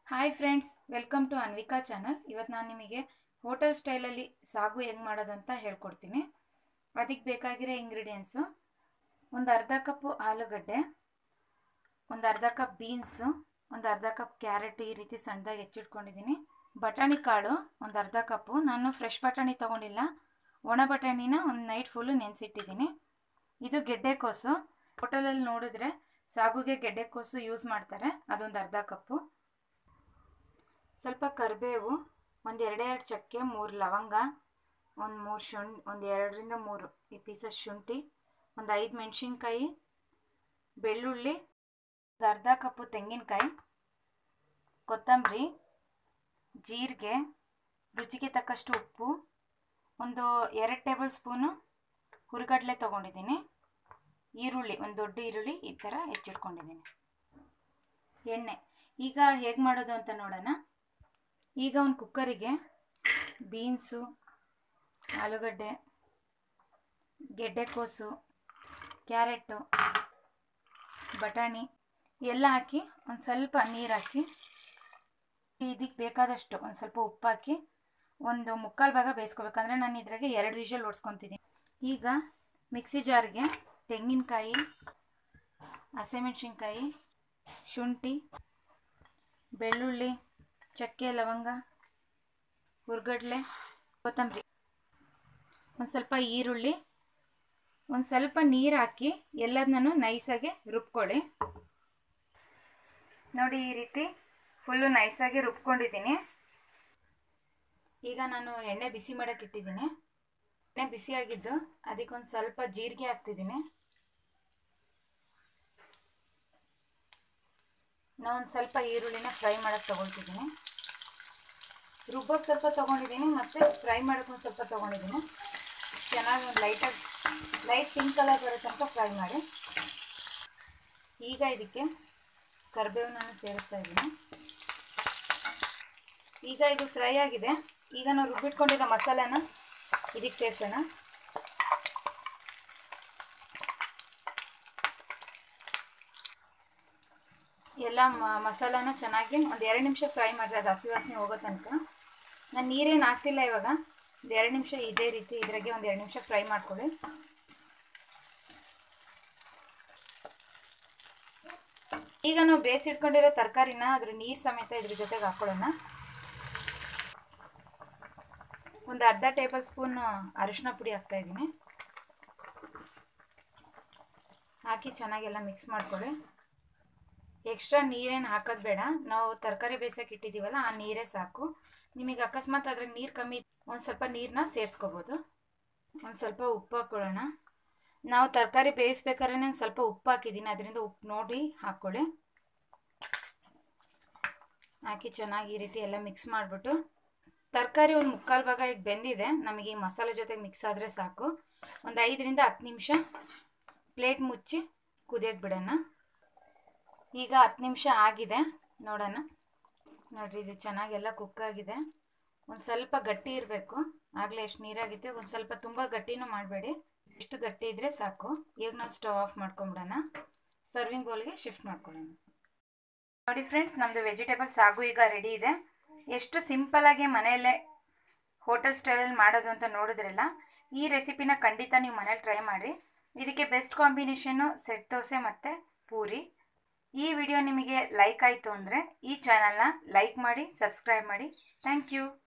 hi friends welcome to Anvika channel ಇವತ್ತು ನಾನು ನಿಮಗೆ ಹೋಟೆಲ್ ಸ್ಟೈಲಲ್ಲಿ ಸಾಗು ಹೆಂಗೆ ಮಾಡೋದು ಅಂತ ಹೇಳ್ಕೊಡ್ತೀನಿ ಅದಕ್ಕೆ ಬೇಕಾಗಿರೋ ಇಂಗ್ರೀಡಿಯೆಂಟ್ಸು ಒಂದು ಅರ್ಧ ಕಪ್ಪು ಆಲೂಗಡ್ಡೆ ಒಂದು ಅರ್ಧ ಕಪ್ ಬೀನ್ಸು ಒಂದು ಅರ್ಧ ಕಪ್ ಕ್ಯಾರೆಟ್ ಈ ರೀತಿ ಸಣ್ಣದಾಗಿ ಹೆಚ್ಚಿಟ್ಕೊಂಡಿದ್ದೀನಿ ಬಟಾಣಿ ಕಾಳು ಒಂದು ಅರ್ಧ ಕಪ್ಪು ನಾನು ಫ್ರೆಶ್ ಬಟಾಣಿ ತೊಗೊಂಡಿಲ್ಲ ಒಣ ಬಟಾಣಿನ ಒಂದು ನೈಟ್ ಫುಲ್ಲು ನೆನೆಸಿಟ್ಟಿದ್ದೀನಿ ಇದು ಗೆಡ್ಡೆಕೋಸು ಹೋಟೆಲಲ್ಲಿ ನೋಡಿದ್ರೆ ಸಾಗುಗೆ ಗೆಡ್ಡೆಕೋಸು ಯೂಸ್ ಮಾಡ್ತಾರೆ ಅದೊಂದು ಅರ್ಧ ಕಪ್ಪು ಸ್ವಲ್ಪ ಕರಿಬೇವು ಒಂದು ಎರಡೇ ಎರಡು ಚಕ್ಕೆ ಮೂರು ಲವಂಗ ಒಂದು ಮೂರು ಶುಂಠಿ ಒಂದು ಎರಡರಿಂದ ಮೂರು ಈ ಪೀಸಸ್ ಶುಂಠಿ ಒಂದು ಐದು ಮೆಣಸಿನ್ಕಾಯಿ ಬೆಳ್ಳುಳ್ಳಿ ಒಂದು ಅರ್ಧ ಕಪ್ಪು ತೆಂಗಿನಕಾಯಿ ಕೊತ್ತಂಬರಿ ಜೀರಿಗೆ ರುಚಿಗೆ ತಕ್ಕಷ್ಟು ಉಪ್ಪು ಒಂದು ಎರಡು ಟೇಬಲ್ ಸ್ಪೂನು ಹುರಿಗಡಲೆ ತೊಗೊಂಡಿದ್ದೀನಿ ಈರುಳ್ಳಿ ಒಂದು ದೊಡ್ಡ ಈರುಳ್ಳಿ ಈ ಥರ ಹೆಚ್ಚಿಟ್ಕೊಂಡಿದ್ದೀನಿ ಎಣ್ಣೆ ಈಗ ಹೇಗೆ ಮಾಡೋದು ಅಂತ ನೋಡೋಣ ಈಗ ಒಂದು ಕುಕ್ಕರಿಗೆ ಬೀನ್ಸು ಆಲೂಗಡ್ಡೆ ಗೆಡ್ಡೆಕೋಸು ಕ್ಯಾರೆಟು ಬಟಾಣಿ ಎಲ್ಲ ಹಾಕಿ ಒಂದು ಸ್ವಲ್ಪ ನೀರು ಹಾಕಿ ಇದಕ್ಕೆ ಬೇಕಾದಷ್ಟು ಒಂದು ಸ್ವಲ್ಪ ಉಪ್ಪು ಹಾಕಿ ಒಂದು ಮುಕ್ಕಾಲು ಭಾಗ ಬೇಯಿಸ್ಕೋಬೇಕಂದ್ರೆ ನಾನು ಇದ್ರಾಗೆ ಎರಡು ವಿಷಲ್ ಓಡಿಸ್ಕೊತಿದ್ದೀನಿ ಈಗ ಮಿಕ್ಸಿ ಜಾರ್ಗೆ ತೆಂಗಿನಕಾಯಿ ಹಸಿಮೆಣ್ಸಿನ್ಕಾಯಿ ಶುಂಠಿ ಬೆಳ್ಳುಳ್ಳಿ ಚಕ್ಕೆ ಲವಂಗ ಹುರ್ಗಡ್ಲೆ ಕೊತ್ತಂಬರಿ ಒಂದು ಸ್ವಲ್ಪ ಈರುಳ್ಳಿ ಒಂದು ಸ್ವಲ್ಪ ನೀರು ಹಾಕಿ ಎಲ್ಲದನ್ನೂ ನೈಸಾಗಿ ರುಬ್ಕೊಳ್ಳಿ ನೋಡಿ ಈ ರೀತಿ ಫುಲ್ಲು ನೈಸಾಗಿ ರುಬ್ಕೊಂಡಿದ್ದೀನಿ ಈಗ ನಾನು ಎಣ್ಣೆ ಬಿಸಿ ಮಾಡೋಕೆ ಇಟ್ಟಿದ್ದೀನಿ ಎಣ್ಣೆ ಬಿಸಿಯಾಗಿದ್ದು ಅದಕ್ಕೊಂದು ಸ್ವಲ್ಪ ಜೀರಿಗೆ ಹಾಕ್ತಿದ್ದೀನಿ ನಾನು ಒಂದು ಸ್ವಲ್ಪ ಈರುಳ್ಳಿನ ಫ್ರೈ ಮಾಡೋಕ್ಕೆ ತೊಗೊಳ್ತಿದ್ದೀನಿ ರುಬ್ಬೋಕ್ಕೆ ಸ್ವಲ್ಪ ತೊಗೊಂಡಿದ್ದೀನಿ ಮತ್ತು ಫ್ರೈ ಮಾಡೋಕ್ಕೆ ಒಂದು ಸ್ವಲ್ಪ ತೊಗೊಂಡಿದ್ದೀನಿ ಚೆನ್ನಾಗಿ ಒಂದು ಲೈಟಾಗಿ ಲೈಟ್ ಪಿಂಕ್ ಕಲರ್ ಬರೋ ತನಕ ಫ್ರೈ ಮಾಡಿ ಈಗ ಇದಕ್ಕೆ ಕರಿಬೇವನ್ನ ಸೇರಿಸ್ತಾ ಇದ್ದೀನಿ ಈಗ ಇದು ಫ್ರೈ ಆಗಿದೆ ಈಗ ನಾವು ರುಬ್ಬಿಟ್ಕೊಂಡಿರೋ ಮಸಾಲೆನ ಇದಕ್ಕೆ ಸೇರಿಸೋಣ ಎಲ್ಲ ಮಸಾಲಾನ ಚೆನ್ನಾಗಿ ಒಂದು ಎರಡು ನಿಮಿಷ ಫ್ರೈ ಮಾಡಿದ್ರೆ ಅದು ಹಸಿ ವಾಸನೆ ಹೋಗೋ ತನಕ ನಾನು ನೀರೇನು ಹಾಕ್ತಿಲ್ಲ ಇವಾಗ ಒಂದು ಎರಡು ನಿಮಿಷ ಇದೇ ರೀತಿ ಇದ್ರಾಗೆ ಒಂದು ಎರಡು ನಿಮಿಷ ಫ್ರೈ ಮಾಡ್ಕೊಳ್ಳಿ ಈಗ ನಾವು ಬೇಯಿಸಿಟ್ಕೊಂಡಿರೋ ತರಕಾರಿನ ಅದ್ರ ನೀರು ಸಮೇತ ಇದ್ರ ಜೊತೆಗೆ ಹಾಕೊಳ್ಳೋಣ ಒಂದು ಅರ್ಧ ಟೇಬಲ್ ಸ್ಪೂನ್ ಅರಿಶಿನ ಪುಡಿ ಹಾಕ್ತಾಯಿದ್ದೀನಿ ಹಾಕಿ ಚೆನ್ನಾಗೆಲ್ಲ ಮಿಕ್ಸ್ ಮಾಡ್ಕೊಳ್ಳಿ ಎಕ್ಸ್ಟ್ರಾ ನೀರೇನು ಹಾಕೋದು ಬೇಡ ನಾವು ತರಕಾರಿ ಬೇಯಿಸೋಕೆ ಇಟ್ಟಿದ್ದೀವಲ್ಲ ಆ ನೀರೇ ಸಾಕು ನಿಮಗೆ ಅಕಸ್ಮಾತ್ ಅದ್ರಾಗ ನೀರು ಕಮ್ಮಿ ಒಂದು ಸ್ವಲ್ಪ ನೀರನ್ನ ಸೇರಿಸ್ಕೋಬೋದು ಒಂದು ಸ್ವಲ್ಪ ಉಪ್ಪು ಹಾಕ್ಕೊಳ್ಳೋಣ ನಾವು ತರಕಾರಿ ಬೇಯಿಸ್ಬೇಕಾದ್ರೆ ನಾನು ಸ್ವಲ್ಪ ಉಪ್ಪು ಹಾಕಿದ್ದೀನಿ ಅದರಿಂದ ಉಪ್ಪು ನೋಡಿ ಹಾಕ್ಕೊಳ್ಳಿ ಹಾಕಿ ಚೆನ್ನಾಗಿ ಈ ರೀತಿ ಎಲ್ಲ ಮಿಕ್ಸ್ ಮಾಡಿಬಿಟ್ಟು ತರಕಾರಿ ಒಂದು ಮುಕ್ಕಾಲು ಭಾಗ ಈಗ ಬೆಂದಿದೆ ನಮಗೆ ಈ ಮಸಾಲೆ ಜೊತೆಗೆ ಮಿಕ್ಸ್ ಆದರೆ ಸಾಕು ಒಂದು ಐದರಿಂದ ಹತ್ತು ನಿಮಿಷ ಪ್ಲೇಟ್ ಮುಚ್ಚಿ ಕುದಿಯೋಕೆ ಬಿಡೋಣ ಈಗ ಹತ್ತು ನಿಮಿಷ ಆಗಿದೆ ನೋಡೋಣ ನೋಡಿರಿ ಇದು ಚೆನ್ನಾಗೆಲ್ಲ ಕುಕ್ಕಾಗಿದೆ ಒಂದು ಸ್ವಲ್ಪ ಗಟ್ಟಿ ಇರಬೇಕು ಆಗಲೇ ಎಷ್ಟು ನೀರಾಗಿತ್ತು ಒಂದು ಸ್ವಲ್ಪ ತುಂಬ ಗಟ್ಟಿನೂ ಮಾಡಬೇಡಿ ಎಷ್ಟು ಗಟ್ಟಿ ಇದ್ದರೆ ಸಾಕು ಈಗ ನಾವು ಸ್ಟವ್ ಆಫ್ ಮಾಡ್ಕೊಂಬಿಡೋಣ ಸರ್ವಿಂಗ್ ಬೌಲ್ಗೆ ಶಿಫ್ಟ್ ಮಾಡ್ಕೊಳ್ಳೋಣ ನೋಡಿ ಫ್ರೆಂಡ್ಸ್ ನಮ್ಮದು ವೆಜಿಟೇಬಲ್ ಸಾಗು ಈಗ ರೆಡಿ ಇದೆ ಎಷ್ಟು ಸಿಂಪಲಾಗಿ ಮನೆಯಲ್ಲೇ ಹೋಟೆಲ್ ಸ್ಟೈಲಲ್ಲಿ ಮಾಡೋದು ಅಂತ ನೋಡಿದ್ರಲ್ಲ ಈ ರೆಸಿಪಿನ ಖಂಡಿತ ನೀವು ಮನೇಲಿ ಟ್ರೈ ಮಾಡಿ ಇದಕ್ಕೆ ಬೆಸ್ಟ್ ಕಾಂಬಿನೇಷನ್ನು ಸೆಟ್ ದೋಸೆ ಮತ್ತು ಪೂರಿ ಈ ವಿಡಿಯೋ ನಿಮಗೆ ಲೈಕ್ ಆಯಿತು ಅಂದರೆ ಈ ಚಾನಲ್ನ ಲೈಕ್ ಮಾಡಿ ಸಬ್ಸ್ಕ್ರೈಬ್ ಮಾಡಿ ಥ್ಯಾಂಕ್ ಯು